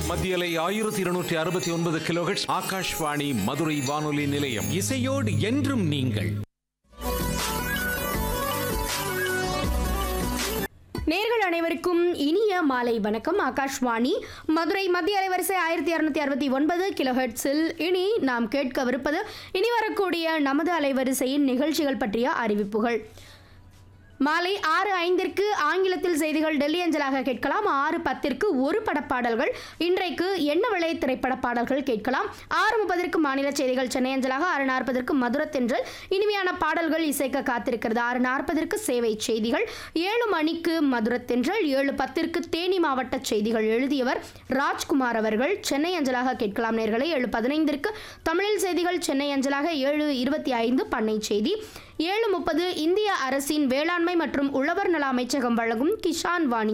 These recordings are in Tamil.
மத்தியலை ஆயிரத்தி இருநூற்றி அறுபத்தி ஒன்பது கிலோஹெட்ஸ் ஆகாஷ்வாணி மதுரை வானொலி நிலையம் இசையோடு என்றும் நீங்கள் நேர்கள் அனைவருக்கும் இனிய மாலை வணக்கம் ஆகாஷ்வாணி மதுரை மத்திய அலைவரிசை ஆயிரத்தி இரநூத்தி அறுபத்தி ஒன்பது கிலோஹெட்ஸில் இனி நாம் கேட்கவிருப்பது இனி வரக்கூடிய நமது அலைவரிசையின் நிகழ்ச்சிகள் பற்றிய அறிவிப்புகள் மாலை ஆறு ஐந்திற்கு ஆங்கிலத்தில் செய்திகள் டெல்லி அஞ்சலாக கேட்கலாம் ஆறு பத்திற்கு ஒரு படப்பாடல்கள் இன்றைக்கு என்ன விலை திரைப்பட பாடல்கள் கேட்கலாம் ஆறு முப்பதற்கு மாநில செய்திகள் சென்னை அஞ்சலாக ஆறு நாற்பதற்கு மதுரத்தென்றல் இனிமையான பாடல்கள் இசைக்க காத்திருக்கிறது ஆறு நாற்பதற்கு சேவை செய்திகள் ஏழு மணிக்கு மதுரத்தென்றல் ஏழு பத்திற்கு தேனி மாவட்ட செய்திகள் எழுதியவர் ராஜ்குமார் அவர்கள் சென்னை அஞ்சலாக கேட்கலாம் நேர்களை ஏழு பதினைந்திற்கு தமிழில் செய்திகள் சென்னை அஞ்சலாக ஏழு இருபத்தி ஐந்து பண்ணை செய்தி ஏழு முப்பது இந்திய அரசின் வேளாண்மை மற்றும் உழவர் நல அமைச்சகம் வழங்கும் கிஷான் வாணி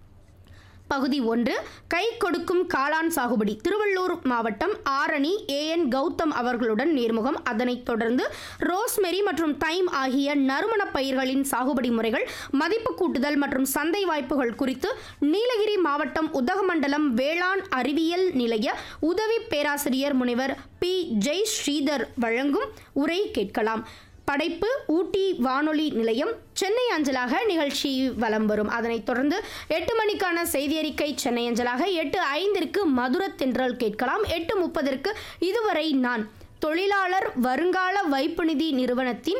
பகுதி ஒன்று கை கொடுக்கும் காளான் சாகுபடி திருவள்ளூர் மாவட்டம் ஆரணி ஏஎன் கௌதம் அவர்களுடன் நேர்முகம் அதனைத் தொடர்ந்து ரோஸ்மெரி மற்றும் தைம் ஆகிய நறுமணப் பயிர்களின் சாகுபடி முறைகள் மதிப்பு கூட்டுதல் மற்றும் சந்தை வாய்ப்புகள் குறித்து நீலகிரி மாவட்டம் உதகமண்டலம் வேளாண் அறிவியல் நிலைய உதவி பேராசிரியர் முனைவர் பி ஜெய் ஸ்ரீதர் வழங்கும் உரை கேட்கலாம் படைப்பு ஊட்டி வானொலி நிலையம் சென்னை அஞ்சலாக நிகழ்ச்சி வலம் வரும் அதனைத் தொடர்ந்து எட்டு மணிக்கான செய்தி அறிக்கை சென்னை அஞ்சலாக எட்டு ஐந்திற்கு மதுர தென்றல் கேட்கலாம் எட்டு முப்பதற்கு இதுவரை நான் தொழிலாளர் வருங்கால வைப்பு நிதி நிறுவனத்தின்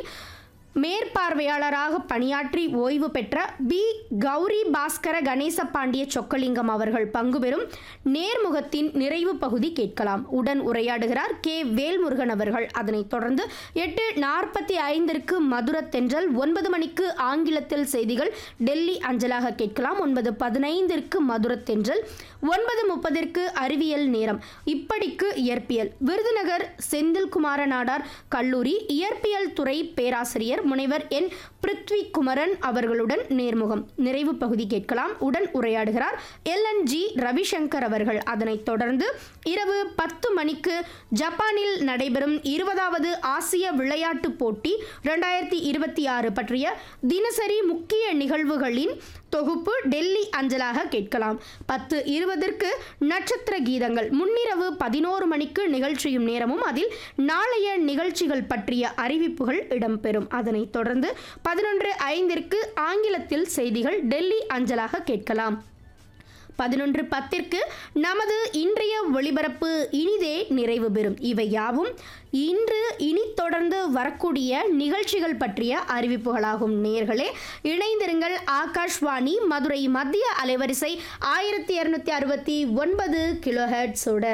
மேற்பார்வையாளராக பணியாற்றி ஓய்வு பெற்ற பி கௌரி பாஸ்கர கணேச பாண்டிய சொக்கலிங்கம் அவர்கள் பங்குபெறும் நேர்முகத்தின் நிறைவு பகுதி கேட்கலாம் உடன் உரையாடுகிறார் கே வேல்முருகன் அவர்கள் அதனைத் தொடர்ந்து எட்டு நாற்பத்தி ஐந்திற்கு மதுர தென்றல் ஒன்பது மணிக்கு ஆங்கிலத்தில் செய்திகள் டெல்லி அஞ்சலாக கேட்கலாம் ஒன்பது பதினைந்திற்கு மதுர தென்றல் ஒன்பது முப்பதிற்கு அறிவியல் நேரம் இப்படிக்கு இயற்பியல் விருதுநகர் செந்தில்குமார நாடார் கல்லூரி இயற்பியல் துறை பேராசிரியர் முனைவர் என் பிருத்வி குமரன் அவர்களுடன் நேர்முகம் நிறைவு பகுதி கேட்கலாம் உடன் உரையாடுகிறார் எல் என் ஜி ரவிசங்கர் அவர்கள் அதனைத் தொடர்ந்து இரவு பத்து மணிக்கு ஜப்பானில் நடைபெறும் இருபதாவது ஆசிய விளையாட்டுப் போட்டி ரெண்டாயிரத்தி இருபத்தி ஆறு பற்றிய தினசரி முக்கிய நிகழ்வுகளின் தொகுப்பு டெல்லி அஞ்சலாக கேட்கலாம் பத்து இருபதற்கு நட்சத்திர கீதங்கள் முன்னிரவு பதினோரு மணிக்கு நிகழ்ச்சியும் நேரமும் அதில் நாளைய நிகழ்ச்சிகள் பற்றிய அறிவிப்புகள் இடம்பெறும் அதனைத் தொடர்ந்து பதினொன்று ஐந்திற்கு ஆங்கிலத்தில் செய்திகள் டெல்லி அஞ்சலாக கேட்கலாம் பதினொன்று பத்திற்கு நமது இன்றைய ஒளிபரப்பு இனிதே நிறைவு பெறும் இவை யாவும் இன்று இனி தொடர்ந்து வரக்கூடிய நிகழ்ச்சிகள் பற்றிய அறிவிப்புகளாகும் நேர்களே இணைந்திருங்கள் ஆகாஷ்வாணி மதுரை மத்திய அலைவரிசை ஆயிரத்தி இரநூத்தி அறுபத்தி ஒன்பது கிலோஹெட்ஸோட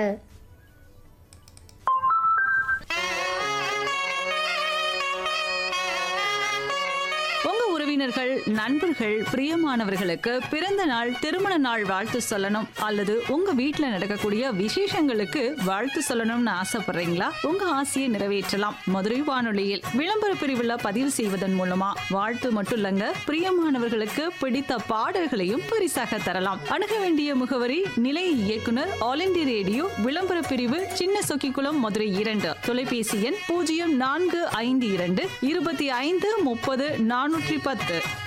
உங்க உறவினர்கள் நண்பர்கள் பிரியமானவர்களுக்கு பிறந்த நாள் திருமண நாள் வாழ்த்து சொல்லணும் அல்லது உங்க வீட்ல நடக்கக்கூடிய விசேஷங்களுக்கு வாழ்த்து சொல்லணும்னு ஆசைப்படுறீங்களா உங்க ஆசையை நிறைவேற்றலாம் மதுரை வானொலியில் விளம்பர பிரிவுல பதிவு செய்வதன் மூலமா வாழ்த்து மட்டும் இல்லங்க பிரியமானவர்களுக்கு பிடித்த பாடல்களையும் பரிசாக தரலாம் அணுக வேண்டிய முகவரி நிலைய இயக்குனர் ஆல் இந்திய ரேடியோ விளம்பர பிரிவு சின்ன சொக்கிக்குளம் மதுரை இரண்டு தொலைபேசி எண் பூஜ்ஜியம் நான்கு ஐந்து இரண்டு இருபத்தி ஐந்து முப்பது நானூற்றி பத்து